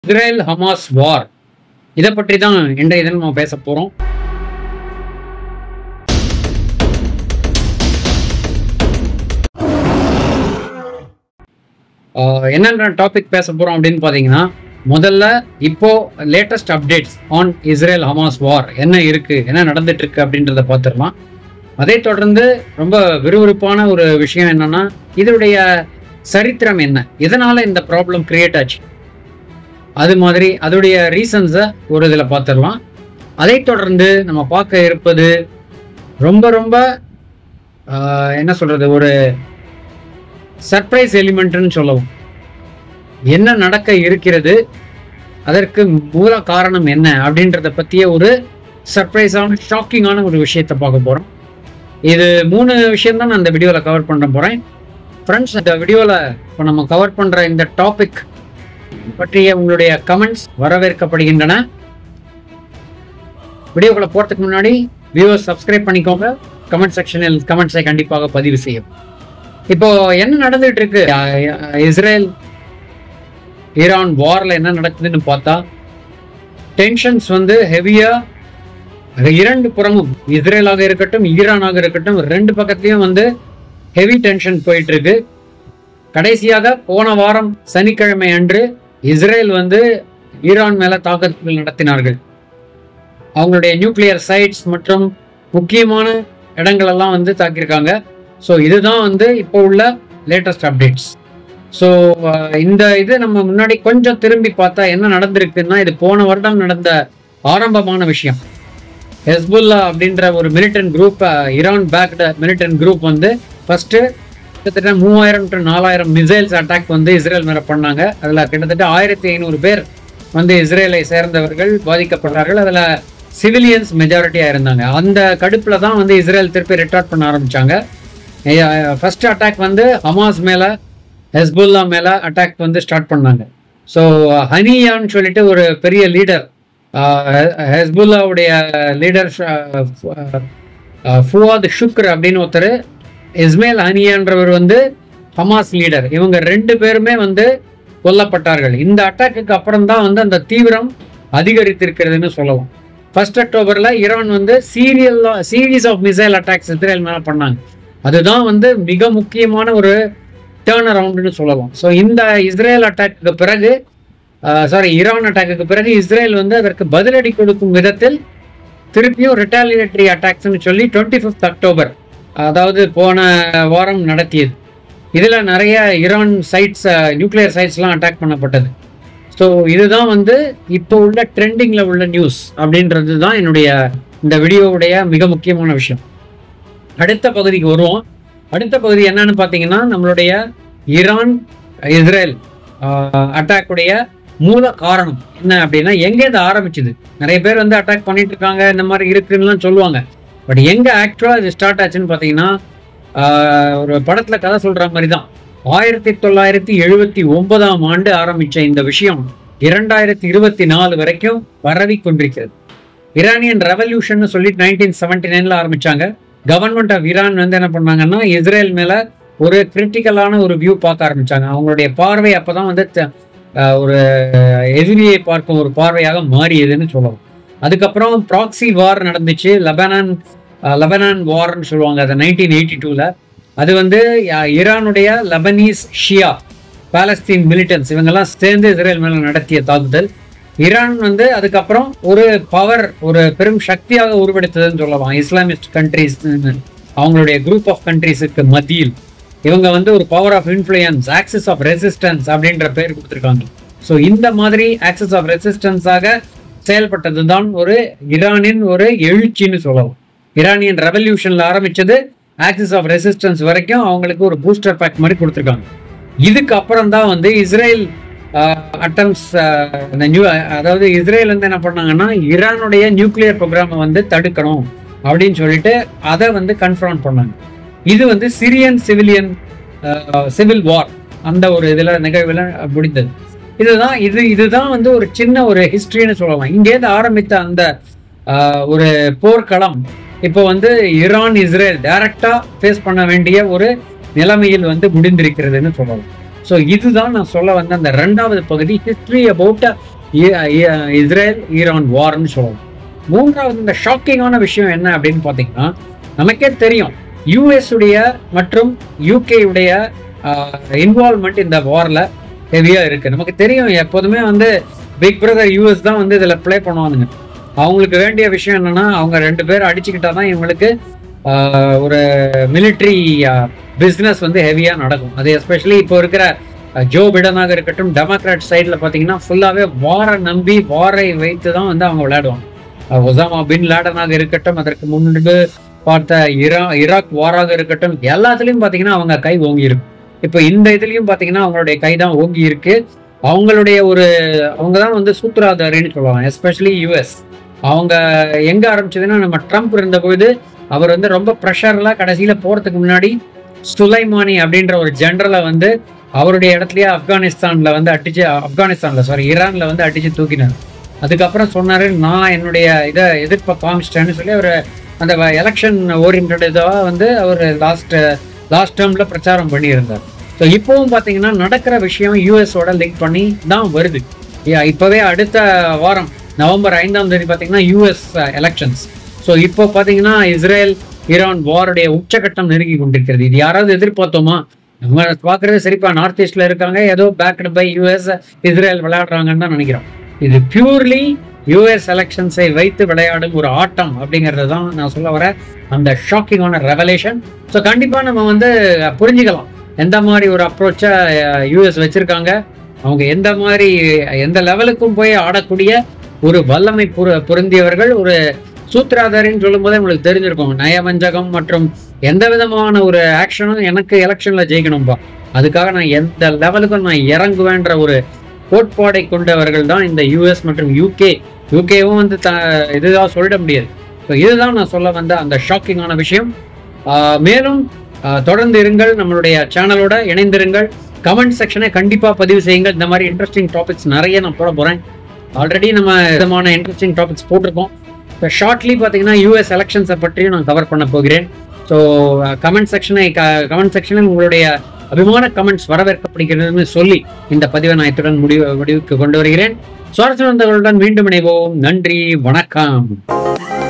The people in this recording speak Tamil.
இஸ்ரேல் ஹமாஸ் வார் இதை பற்றி தான் இன்றைய தினம் நம்ம பேச போகிறோம் என்னென்ன டாபிக் பேச போகிறோம் அப்படின்னு பார்த்தீங்கன்னா முதல்ல இப்போ latest updates on Israel Hamas war என்ன இருக்கு என்ன நடந்துட்டு இருக்கு அப்படின்றத பார்த்துடலாம் அதை தொடர்ந்து ரொம்ப விறுவிறுப்பான ஒரு விஷயம் என்னன்னா இதனுடைய சரித்திரம் என்ன இதனால இந்த ப்ராப்ளம் கிரியேட் ஆச்சு அது மாதிரி அதோடைய ரீசன்ஸை ஒரு இதில் பார்த்துடலாம் அதை தொடர்ந்து நம்ம பார்க்க இருப்பது ரொம்ப ரொம்ப ஆஹ், என்ன சொல்றது ஒரு சர்ப்ரைஸ் எலிமெண்ட்னு சொல்லவும் என்ன நடக்க இருக்கிறது அதற்கு மூல காரணம் என்ன அப்படின்றத பற்றிய ஒரு சர்ப்ரைஸான ஷாக்கிங்கான ஒரு விஷயத்தை பார்க்க போகிறோம் இது மூணு விஷயம் தான் நான் இந்த வீடியோவில் கவர் பண்ண போகிறேன் ஃப்ரெண்ட்ஸ் இந்த வீடியோவில் இப்போ நம்ம கவர் பண்ணுற இந்த டாபிக் பற்றிய உங்களுடைய கமெண்ட்ஸ் வரவேற்கப்படுகின்றன வீடியோக்குள்ள போகிறதுக்கு முன்னாடி வியூவர்ஸ் சப்ஸ்கிரைப் பண்ணிக்கோங்க கமெண்ட் செக்ஷனில் கமெண்ட்ஸை கண்டிப்பாக பதிவு செய்யும் இப்போ என்ன நடந்துட்டு இருக்கு அஹ் அஹ் இஸ்ரேல் ஈரான் வார்ல என்ன நடக்குதுன்னு பார்த்தா டென்ஷன்ஸ் வந்து ஹெவியா இரண்டு புறமும் இஸ்ரேலாக இருக்கட்டும் ஈரானாக இருக்கட்டும் ரெண்டு பக்கத்துலயும் வந்து ஹெவி டென்ஷன் போயிட்டு இருக்கு கடைசியாக போன வாரம் சனிக்கிழமை அன்று இஸ்ரேல் வந்து ஈரான் மேல தாக்குதல் நடத்தினார்கள் அவங்களுடைய நியூக்ளியர் சைட்ஸ் மற்றும் முக்கியமான இடங்கள் எல்லாம் வந்து தாக்கியிருக்காங்க ஸோ இதுதான் வந்து இப்போ உள்ள லேட்டஸ்ட் அப்டேட்ஸ் ஸோ இந்த இது நம்ம முன்னாடி கொஞ்சம் திரும்பி பார்த்தா என்ன நடந்திருக்குன்னா இது போன வருடம் நடந்த ஆரம்பமான விஷயம் ஹெஸ்புல்லா அப்படின்ற ஒரு militant group Iran backed militant group வந்து ஃபர்ஸ்ட் கிட்டத்தட்ட மூவாயிரம் டு நாலாயிரம் மிசைல்ஸ் அட்டாக் வந்து இஸ்ரேல் மேலே பண்ணாங்க அதில் கிட்டத்தட்ட ஆயிரத்தி ஐநூறு பேர் வந்து இஸ்ரேலை சேர்ந்தவர்கள் பாதிக்கப்பட்டார்கள் அதில் சிவிலியன்ஸ் மெஜாரிட்டியாக இருந்தாங்க அந்த கடுப்பில் தான் வந்து இஸ்ரேல் திருப்பி ரிட்டார்ட் பண்ண ஆரம்பிச்சாங்க ஃபர்ஸ்ட் அட்டாக் வந்து ஹமாஸ் மேலே ஹெஸ்புல்லா மேலே அட்டாக் வந்து ஸ்டார்ட் பண்ணாங்க ஸோ ஹனியான்னு சொல்லிட்டு ஒரு பெரிய லீடர் ஹெஸ்புல்லாவுடைய லீடர் ஃபுவாத் ஷுக்ர் அப்படின்னு ஒருத்தர் இஸ்மேல் ஹனியான்றவர் வந்து ஹமாஸ் லீடர் இவங்க ரெண்டு பேருமே வந்து கொல்லப்பட்டார்கள் இந்த அட்டாக்குக்கு அப்புறம் தான் வந்து அந்த தீவிரம் அதிகரித்திருக்கிறதுன்னு சொல்லலாம் ஃபர்ஸ்ட் அக்டோபர்ல ஈரான் வந்து serial series of missile attacks Israel மேல பண்ணாங்க அதுதான் வந்து மிக முக்கியமான ஒரு டேர்ன் அரவுண்டுன்னு சொல்லலாம் ஸோ இந்த இஸ்ரேல் அட்டாக்கு பிறகு சாரி ஈரான் அட்டாக்கு பிறகு இஸ்ரேல் வந்து அதற்கு பதிலடி கொடுக்கும் விதத்தில் திருப்பியும் ரிட்டாலியேட்டரி அட்டாக்ஸ்னு சொல்லி டுவெண்ட்டி ஃபிஃப்த் அக்டோபர் அதாவது போன வாரம் நடத்தியது இதில் நிறைய ஈரான் சைட்ஸ் நியூக்ளியர் சைட்ஸ்லாம் அட்டாக் பண்ணப்பட்டது ஸோ இதுதான் வந்து இப்போ உள்ள ட்ரெண்டிங்கில் உள்ள நியூஸ் அப்படின்றது தான் என்னுடைய இந்த வீடியோவுடைய மிக முக்கியமான விஷயம் அடுத்த பகுதிக்கு வருவோம் அடுத்த பகுதி என்னன்னு பார்த்தீங்கன்னா நம்மளுடைய ஈரான் இஸ்ரேல் அட்டாக்குடைய மூல காரணம் என்ன அப்படின்னா எங்கே இது ஆரம்பிச்சுது நிறைய பேர் வந்து அட்டாக் பண்ணிட்டு இருக்காங்க இந்த மாதிரி இருக்குன்னுலாம் சொல்லுவாங்க பட் எங்க ஆக்சுவலா இது ஸ்டார்ட் ஆச்சுன்னு பார்த்தீங்கன்னா ஆஹ், ஒரு படத்துல கதை சொல்ற மாதிரி தான் ஆயிரத்தி தொள்ளாயிரத்தி எழுபத்தி ஒன்பதாம் ஆண்டு ஆரம்பிச்ச இந்த விஷயம் இரண்டாயிரத்தி இருபத்தி நாலு வரைக்கும் பரவி கொண்டிருக்கிறது ஈரானியன் ரெவல்யூஷன் சொல்லி நைன்டீன் செவன்டி நைன்ல ஆரம்பிச்சாங்க கவர்மெண்ட் ஆஃப் ஈரான் வந்து என்ன பண்ணாங்கன்னா இஸ்ரேல் மேல ஒரு கிரிட்டிக்கலான ஒரு வியூ பார்க்க ஆரம்பிச்சாங்க அவங்களுடைய பார்வை அப்பதான் வந்து த- ஆஹ் ஒரு எதிரியை பார்க்கும் ஒரு பார்வையாக மாறியதுன்னு சொல்லலாம் அதுக்கப்புறம் ப்ராக்சி வார் நடந்துச்சு லெபனான் ஆஹ் லெபனான் வார்னு சொல்லுவாங்க அது நைன்டீன் எயிட்டி டூவில் அது வந்து ஆஹ் ஈரானுடைய லெபனீஸ் ஷியா பாலஸ்தீன் மிலிட்டன்ஸ் இவங்கெல்லாம் சேர்ந்து இஸ்ரேல் மேல நடத்திய தாக்குதல் ஈரான் வந்து அதுக்கப்புறம் ஒரு பவர் ஒரு பெரும் சக்தியாக உருவெடுத்ததுன்னு சொல்லலாம் இஸ்லாமிஸ்ட் கண்ட்ரிஸ் அவங்களுடைய குரூப் ஆஃப் கண்ட்ரிஸுக்கு மத்தியில் இவங்க வந்து ஒரு power of influence axis of resistance அப்படின்ற பேர் கொடுத்துருக்காங்க ஸோ இந்த மாதிரி ஆக்சிஸ் ஆஃப் ரெசிஸ்டன்ஸாக செயல்பட்டது தான் ஒரு ஈரானின் ஒரு எழுச்சின்னு சொல்லலாம் ஈரானியன் ரெவல்யூஷன்ல ஆரம்பிச்சது ஆக்சிஸ் ஆஃப் ரெசிஸ்டன்ஸ் வரைக்கும் அவங்களுக்கு ஒரு பூஸ்டர் பேக் மாதிரி கொடுத்துருக்காங்க இதுக்கு அப்புறம் தான் வந்து இஸ்ரேல் அட்டம்ஸ் நியூ அதாவது இஸ்ரேல் வந்து என்ன பண்ணாங்கன்னா ஈரானுடைய நியூக்ளியர் ப்ரோக்ராமை வந்து தடுக்கணும் அப்படின்னு சொல்லிட்டு அதை வந்து கன்ஃபர்ம் பண்ணாங்க இது வந்து சிரியன் சிவிலியன் சிவில் வார் அந்த ஒரு இதில் நிகழ்வில் முடிந்தது இதுதான் இது இதுதான் வந்து ஒரு சின்ன ஒரு ஹிஸ்டரின்னு சொல்லலாம் இங்கேருந்து ஆரம்பித்த அந்த ஆஹ், ஒரு போர்க்களம் இப்போ வந்து ஈரான் இஸ்ரேல் டைரக்டா ஃபேஸ் பண்ண வேண்டிய ஒரு நிலைமையில் வந்து முடிந்திருக்கிறதுன்னு சொல்லலாம் ஸோ இதுதான் நான் சொல்ல வந்த அந்த ரெண்டாவது பகுதி ஹிஸ்டரி அபவுட் இ- இ- இஸ்ரேல் ஈரான் வார்னு சொல்லலாம் மூன்றாவது இந்த ஷாக்கிங்கான விஷயம் என்ன அப்படின்னு பார்த்தீங்கன்னா நமக்கே தெரியும் யூஎஸ் உடைய மற்றும் யூகே உடைய இன்வால்மெண்ட் இந்த வார்ல ஹெவியா இருக்கு நமக்கு தெரியும் எப்போதுமே வந்து பிக் பிரதர் யூஎஸ் தான் வந்து இதுல ப்ளே பண்ணுவானுங்க அவங்களுக்கு வேண்டிய விஷயம் என்னன்னா அவங்க ரெண்டு பேரும் அடிச்சுக்கிட்டா தான் இவங்களுக்கு ஆஹ், ஒரு மிலிட்ரி பிஸ்னஸ் வந்து ஹெவியா நடக்கும் அது எஸ்பெஷலி இப்போ இருக்கிற அஹ், ஜோ பிடனாக இருக்கட்டும் டெமோக்ராட் சைடில் பார்த்தீங்கன்னா ஃபுல்லாகவே வாரை நம்பி வாரை வைத்து தான் வந்து அவங்க விளையாடுவாங்க அஹ், ஒசாமா பின் லேடனாக இருக்கட்டும் அதற்கு முன்பு பார்த்த இரா ஈராக் வாராக இருக்கட்டும் எல்லாத்துலேயும் பார்த்தீங்கன்னா அவங்க கை ஓங்கி இருக்கு இப்போ இந்த இதுலயும் பார்த்தீங்கன்னா அவங்களுடைய கை தான் ஓங்கி இருக்கு அவங்களுடைய ஒரு அவங்க தான் வந்து சூத்திராதாரின்னு சொல்லுவாங்க எஸ்பெஷலி யூஎஸ் அவங்க எங்க ஆரம்பிச்சதுன்னா நம்ம ட்ரம்ப் இருந்தபோது அவர் வந்து ரொம்ப ப்ரெஷர்லாம் கடைசியில போறதுக்கு முன்னாடி சுலைமானி அப்படின்ற ஒரு ஜெனரலை வந்து அவருடைய இடத்துலயே ஆப்கானிஸ்தான்ல வந்து அடிச்சு ஆப்கானிஸ்தான்ல சாரி ஈரான்ல வந்து அடிச்சு தூக்கினார் அதுக்கப்புறம் சொன்னாரு நான் என்னுடைய இதை எதிர்ப்பை காமிச்சிட்டேன்னு சொல்லி அவர் அந்த எலெக்ஷன் ஓரியன்ட் இதாக வந்து அவர் லாஸ்ட் லாஸ்ட் டேர்ம்ல பிரச்சாரம் பண்ணியிருந்தார் ஸோ இப்போவும் பார்த்தீங்கன்னா நடக்கிற விஷயம் யூஎஸோட லிங்க் பண்ணி தான் வருது Yeah, இப்போவே அடுத்த வாரம் நவம்பர் ஐந்தாம் தேதி பார்த்தீங்கன்னா யூஎஸ் எலெக்ஷன்ஸ் ஸோ இப்போ பார்த்தீங்கன்னா இஸ்ரேல் ஈரான் வாருடைய உச்சகட்டம் நெருங்கி கொண்டிருக்கிறது இது யாராவது எதிர்பார்த்தோமா நம்ம பார்க்கறது சரிப்பா நார்த் ஈஸ்ட்ல இருக்காங்க ஏதோ பேக்டு பை யூஎஸ் இஸ்ரேல் விளையாடுறாங்கன்னு தான் நினைக்கிறோம் இது பியூர்லி யூஎஸ் எலெக்ஷன்ஸை வைத்து விளையாடும் ஒரு ஆட்டம் அப்படிங்கிறது தான் நான் சொல்ல வர அந்த ஷாக்கிங்கான ரெவலேஷன் ஸோ கண்டிப்பாக நம்ம வந்து புரிஞ்சுக்கலாம் எந்த மாதிரி ஒரு அப்ரோச்சை யூஎஸ் வச்சிருக்காங்க அவங்க எந்த மாதிரி எந்த லெவலுக்கும் போய் ஆடக்கூடிய ஒரு வல்லமை புர பொருந்தியவர்கள் ஒரு சூத்திராதாரின்னு சொல்லும்போதே உங்களுக்கு தெரிஞ்சிருக்கும் நயவஞ்சகம் மற்றும் எந்த விதமான ஒரு ஆக்ஷனும் எனக்கு எலெக்ஷன்ல ஜெயிக்கணும்பா அதுக்காக நான் எந்த லெவலுக்கும் நான் இறங்குவேன்ற ஒரு கோட்பாடை கொண்டவர்கள் தான் இந்த யூஎஸ் மற்றும் யூகே யூகேவும் வந்து த இதுதான் சொல்லிட முடியாது ஸோ இதுதான் நான் சொல்ல வந்த அந்த ஷாக்கிங்கான விஷயம் ஆஹ் மேலும் ஆஹ் தொடர்ந்து இருங்கள் நம்மளுடைய சேனலோட இணைந்திருங்கள் கமெண்ட் செக்ஷனை கண்டிப்பாக பதிவு செய்யுங்கள் இந்த மாதிரி இன்ட்ரெஸ்டிங் டாபிக்ஸ் நிறைய நான் போட போகிறேன் ஆல்ரெடி நம்ம விதமான இன்ட்ரெஸ்டிங் டாபிக்ஸ் போட்டிருக்கோம் இப்போ ஷார்ட்லி பார்த்தீங்கன்னா யூஎஸ் எலெக்ஷன்ஸை பற்றியும் நான் கவர் பண்ண போகிறேன் ஸோ கமெண்ட் செக்ஷனை கமெண்ட் செக்ஷனில் உங்களுடைய அபிமான கமெண்ட்ஸ் வரவேற்கப்படுகிறதுன்னு சொல்லி இந்த பதிவை நான் இத்துடன் முடிவு முடிவுக்கு கொண்டு வருகிறேன் சுவாரஸ்யவந்தர்களுடன் மீண்டும் இணைவோம் நன்றி வணக்கம்